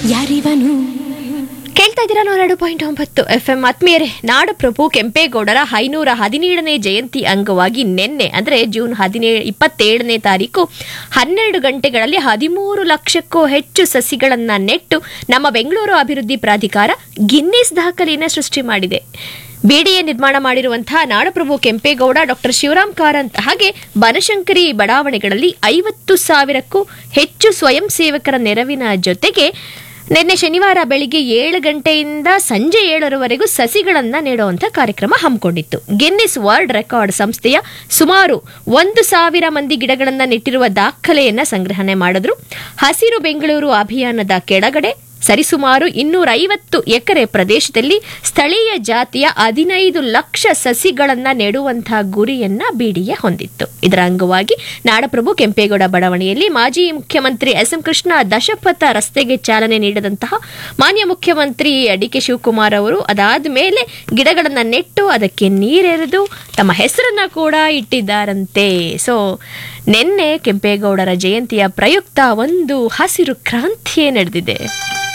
ಯಾರಿವನು ಕೇಳ್ತಾ ಇದ್ದೀರಾ ನೂರೆರಡು ಪಾಯಿಂಟ್ ಒಂಬತ್ತು ಎಫ್ ಎಂ ಆತ್ಮೀಯರೇ ನಾಡಪ್ರಭು ಕೆಂಪೇಗೌಡರ ಐನೂರ ಹದಿನೇಳನೇ ಜಯಂತಿ ಅಂಗವಾಗಿ ನಿನ್ನೆ ಅಂದರೆ ಜೂನ್ ಹದಿನೇಳು ಇಪ್ಪತ್ತೇಳನೇ ತಾರೀಕು ಹನ್ನೆರಡು ಗಂಟೆಗಳಲ್ಲಿ ಹದಿಮೂರು ಲಕ್ಷಕ್ಕೂ ಹೆಚ್ಚು ಸಸಿಗಳನ್ನು ನೆಟ್ಟು ನಮ್ಮ ಬೆಂಗಳೂರು ಅಭಿವೃದ್ಧಿ ಪ್ರಾಧಿಕಾರ ಗಿನ್ನಿಸ್ ದಾಖಲೆಯನ್ನು ಸೃಷ್ಟಿ ಮಾಡಿದೆ ಬಿಡಿಎ ನಿರ್ಮಾಣ ಮಾಡಿರುವಂತಹ ನಾಡಪ್ರಭು ಕೆಂಪೇಗೌಡ ಡಾಕ್ಟರ್ ಶಿವರಾಮ್ ಕಾರಂತ್ ಹಾಗೆ ಬನಶಂಕರಿ ಬಡಾವಣೆಗಳಲ್ಲಿ ಐವತ್ತು ಸಾವಿರಕ್ಕೂ ಹೆಚ್ಚು ಸ್ವಯಂ ಸೇವಕರ ನೆರವಿನ ಜೊತೆಗೆ ನಿನ್ನೆ ಶನಿವಾರ ಬೆಳಿಗ್ಗೆ ಏಳು ಗಂಟೆಯಿಂದ ಸಂಜೆ ಏಳರವರೆಗೂ ಸಸಿಗಳನ್ನು ನೆಡುವಂಥ ಕಾರ್ಯಕ್ರಮ ಹಮ್ಮಿಕೊಂಡಿತ್ತು ಗಿನ್ನಿಸ್ ವರ್ಲ್ಡ್ ರೆಕಾರ್ಡ್ ಸಂಸ್ಥೆಯ ಸುಮಾರು ಒಂದು ಸಾವಿರ ಮಂದಿ ಗಿಡಗಳನ್ನು ನೆಟ್ಟಿರುವ ದಾಖಲೆಯನ್ನ ಸಂಗ್ರಹಣೆ ಮಾಡಿದ್ರು ಹಸಿರು ಬೆಂಗಳೂರು ಅಭಿಯಾನದ ಕೆಳಗಡೆ ಸರಿಸುಮಾರು ಇನ್ನೂರ ಐವತ್ತು ಎಕರೆ ಪ್ರದೇಶದಲ್ಲಿ ಸ್ಥಳೀಯ ಜಾತಿಯ ಹದಿನೈದು ಲಕ್ಷ ಸಸಿಗಳನ್ನ ನೆಡುವಂತಹ ಗುರಿಯನ್ನ ಬಿಡಿಎ ಹೊಂದಿತ್ತು ಇದರ ಅಂಗವಾಗಿ ನಾಡಪ್ರಭು ಕೆಂಪೇಗೌಡ ಬಡಾವಣೆಯಲ್ಲಿ ಮಾಜಿ ಮುಖ್ಯಮಂತ್ರಿ ಎಸ್ ಎಂ ಕೃಷ್ಣ ದಶಪಥ ರಸ್ತೆಗೆ ಚಾಲನೆ ನೀಡಿದಂತಹ ಮಾನ್ಯ ಮುಖ್ಯಮಂತ್ರಿ ಡಿ ಕೆ ಶಿವಕುಮಾರ್ ಅವರು ಅದಾದ ಮೇಲೆ ಗಿಡಗಳನ್ನ ನೆಟ್ಟು ಅದಕ್ಕೆ ನೀರೆರೆದು ತಮ್ಮ ಹೆಸರನ್ನ ಕೂಡ ಇಟ್ಟಿದ್ದಾರಂತೆ ಸೊ ನಿನ್ನೆ ಕೆಂಪೇಗೌಡರ ಜಯಂತಿಯ ಪ್ರಯುಕ್ತ ಒಂದು ಹಸಿರು ಕ್ರಾಂತಿಯೇ ನಡೆದಿದೆ